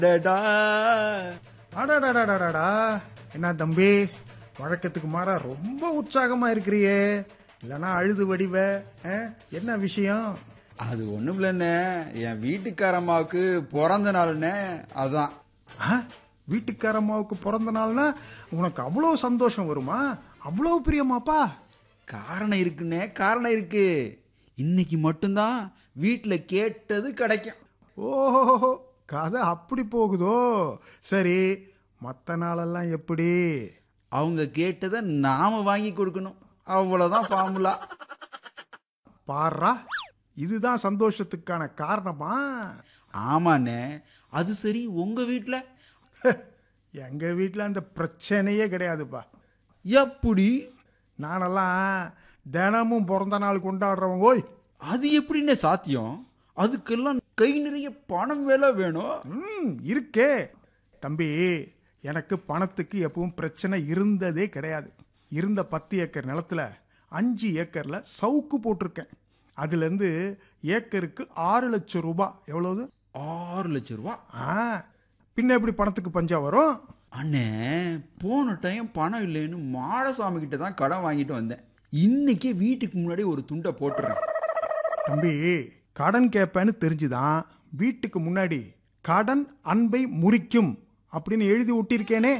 டடா. அடடடடடடா என்ன தம்பி வழக்கத்துக்கு மாறா ரொம்ப உற்சாகமா இருக்கிறியே இல்லனா அழுது வடிவ ஆ? என்ன விஷயம் அது ஒண்ணும் இல்லைண்ணே என் வீட்டுக்காரம்மாவுக்கு பிறந்த நாளுண்ணே அதான் ஆ? வீட்டுக்கார அம்மாவுக்கு பிறந்த நாள்னா உனக்கு அவ்வளோ சந்தோஷம் வருமா அவ்வளோ பிரியமாப்பா காரணம் இருக்குண்ணே காரணம் இருக்கு இன்னைக்கு மட்டும்தான் வீட்டுல கேட்டது கிடைக்கும் ஓஹோ கதை அப்படி போகுதோ சரி மற்ற நாளெல்லாம் எப்படி அவங்க கேட்டதை நாம வாங்கி கொடுக்கணும் அவ்வளவுதான் ஃபார்முலா பாருடா இதுதான் சந்தோஷத்துக்கான காரணமா ஆமாண்ணே அது சரி உங்க வீட்டுல எங்க வீட்டில் அந்த பிரச்சனையே கிடையாதுப்பா எப்படி நானெல்லாம் தினமும் பிறந்த நாள் கொண்டாடுறவங்க ஓய் அது எப்படிண்ணே சாத்தியம் அதுக்கெல்லாம் கை நிறைய பணம் வேலை வேணும் ம் இருக்கே தம்பி எனக்கு பணத்துக்கு எப்பவும் பிரச்சனை இருந்ததே கிடையாது இருந்த பத்து ஏக்கர் நிலத்துல அஞ்சு ஏக்கர்ல சவுக்கு போட்டிருக்கேன் அதுலேருந்து ஏக்கருக்கு ஆறு லட்சம் ரூபாய் எவ்வளவு ஆறு லட்சம் ரூபா ஆ பின்ன எப்படி பணத்துக்கு பஞ்சம் வரும் அண்ணே போன டைம் பணம் இல்லைன்னு மாடசாமி கிட்ட தான் கடன் வாங்கிட்டு வந்தேன் இன்னைக்கே வீட்டுக்கு முன்னாடி ஒரு துண்டை போட்டுறேன் தம்பி கடன் கேட்பேன்னு தெரிஞ்சுதான் வீட்டுக்கு முன்னாடி கடன் அன்பை முறிக்கும் அப்படின்னு எழுதி ஒட்டியிருக்கேனே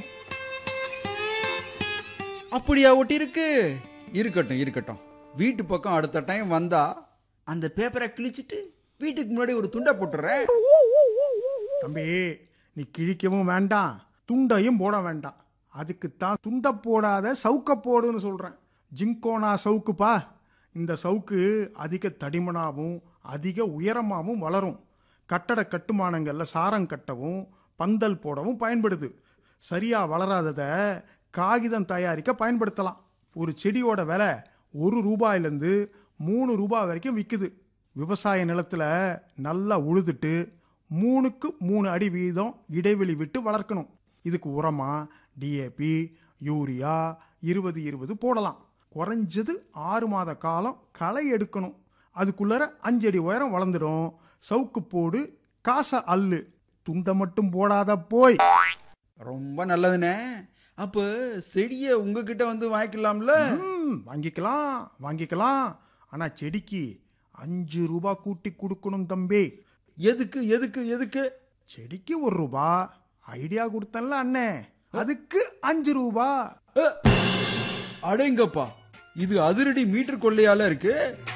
அப்படியா ஒட்டி இருக்கு இருக்கட்டும் இருக்கட்டும் வீட்டு பக்கம் அடுத்த டைம் வந்தா அந்த பேப்பரை கிழிச்சிட்டு வீட்டுக்கு முன்னாடி ஒரு துண்டை போட்டுறேன் தம்பி நீ கிழிக்கவும் வேண்டாம் துண்டையும் போட வேண்டாம் அதுக்கு தான் துண்டை போடாத சவுக்க போடுன்னு சொல்கிறேன் ஜிங்கோனா சவுக்குப்பா இந்த சவுக்கு அதிக தடிமனாகவும் அதிக உயரமாகவும் வளரும் கட்டட கட்டுமானங்களில் சாரம் கட்டவும் பந்தல் போடவும் பயன்படுது சரியாக வளராததை காகிதம் தயாரிக்க பயன்படுத்தலாம் ஒரு செடியோட விலை ஒரு ரூபாயிலேருந்து மூணு ரூபாய் வரைக்கும் விற்குது விவசாய நிலத்துல நல்லா உழுதுட்டு மூணுக்கு மூணு அடி வீதம் இடைவெளி விட்டு வளர்க்கணும் இதுக்கு உரமா டிஏபி யூரியா இருபது இருபது போடலாம் குறைஞ்சது ஆறு மாத காலம் களை எடுக்கணும் அதுக்குள்ளர அஞ்சடி உயரம் வளர்ந்துடும் சவுக்கு போடு காசை அல்லு துண்டை மட்டும் போடாத போய் ரொம்ப நல்லதுண்ணே அப்ப செடியை உங்ககிட்ட வந்து வாங்கிக்கலாம்ல ம், வாங்கிக்கலாம் வாங்கிக்கலாம் ஆனா செடிக்கு அஞ்சு ரூபா கூட்டி கொடுக்கணும் தம்பி எதுக்கு எதுக்கு எதுக்கு செடிக்கு ஒரு ரூபா ஐடியா கொடுத்தேன்ல அண்ணே அதுக்கு அஞ்சு ரூபா அடேங்கப்பா இது அதிரடி மீட்டர் கொள்ளையால இருக்கு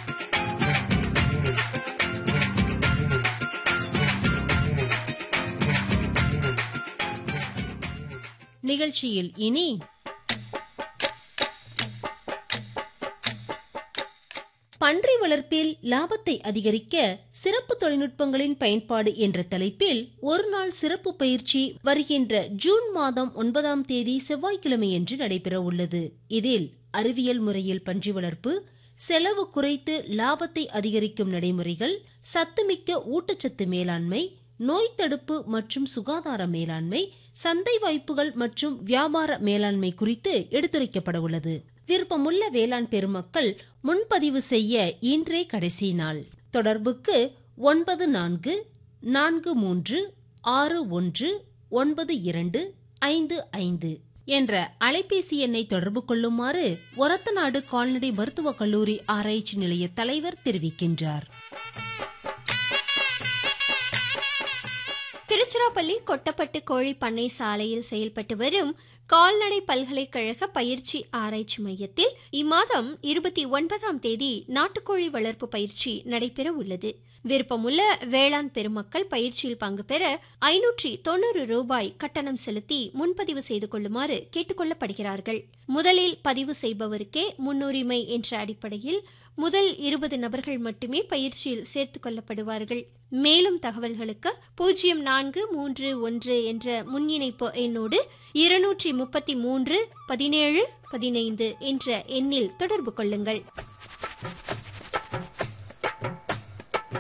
நிகழ்ச்சியில் இனி பன்றி வளர்ப்பில் லாபத்தை அதிகரிக்க சிறப்பு தொழில்நுட்பங்களின் பயன்பாடு என்ற தலைப்பில் ஒரு நாள் சிறப்பு பயிற்சி வருகின்ற ஜூன் மாதம் ஒன்பதாம் தேதி செவ்வாய்க்கிழமையன்று நடைபெற உள்ளது இதில் அறிவியல் முறையில் பன்றி வளர்ப்பு செலவு குறைத்து லாபத்தை அதிகரிக்கும் நடைமுறைகள் சத்துமிக்க ஊட்டச்சத்து மேலாண்மை நோய் தடுப்பு மற்றும் சுகாதார மேலாண்மை சந்தை வாய்ப்புகள் மற்றும் வியாபார மேலாண்மை குறித்து எடுத்துரைக்கப்பட உள்ளது விருப்பமுள்ள வேளாண் பெருமக்கள் முன்பதிவு செய்ய இன்றே கடைசி நாள் தொடர்புக்கு ஒன்பது நான்கு நான்கு மூன்று ஆறு ஒன்று ஒன்பது இரண்டு ஐந்து ஐந்து என்ற அலைபேசி எண்ணை தொடர்பு கொள்ளுமாறு ஒரத்தநாடு கால்நடை மருத்துவக் கல்லூரி ஆராய்ச்சி நிலைய தலைவர் தெரிவிக்கின்றார் திருச்சிராப்பள்ளி கொட்டப்பட்டு கோழி பண்ணை சாலையில் செயல்பட்டு வரும் கால்நடை பல்கலைக்கழக பயிற்சி ஆராய்ச்சி மையத்தில் இம்மாதம் இருபத்தி ஒன்பதாம் தேதி நாட்டுக்கோழி வளர்ப்பு பயிற்சி நடைபெற உள்ளது விருப்பமுள்ள வேளாண் பெருமக்கள் பயிற்சியில் பங்கு பெற ஐநூற்றி தொண்ணூறு ரூபாய் கட்டணம் செலுத்தி முன்பதிவு செய்து கொள்ளுமாறு கேட்டுக்கொள்ளப்படுகிறார்கள் முதலில் பதிவு செய்பவருக்கே முன்னுரிமை என்ற அடிப்படையில் முதல் இருபது நபர்கள் மட்டுமே பயிற்சியில் சேர்த்துக் கொள்ளப்படுவார்கள் மேலும் தகவல்களுக்கு பூஜ்ஜியம் நான்கு மூன்று ஒன்று என்ற முன்னிணைப்பு எண்ணோடு இருநூற்றி முப்பத்தி மூன்று பதினேழு பதினைந்து என்ற எண்ணில் தொடர்பு கொள்ளுங்கள்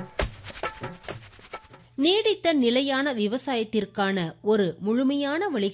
நீடித்த நிலையான விவசாயத்திற்கான ஒரு முழுமையான வழி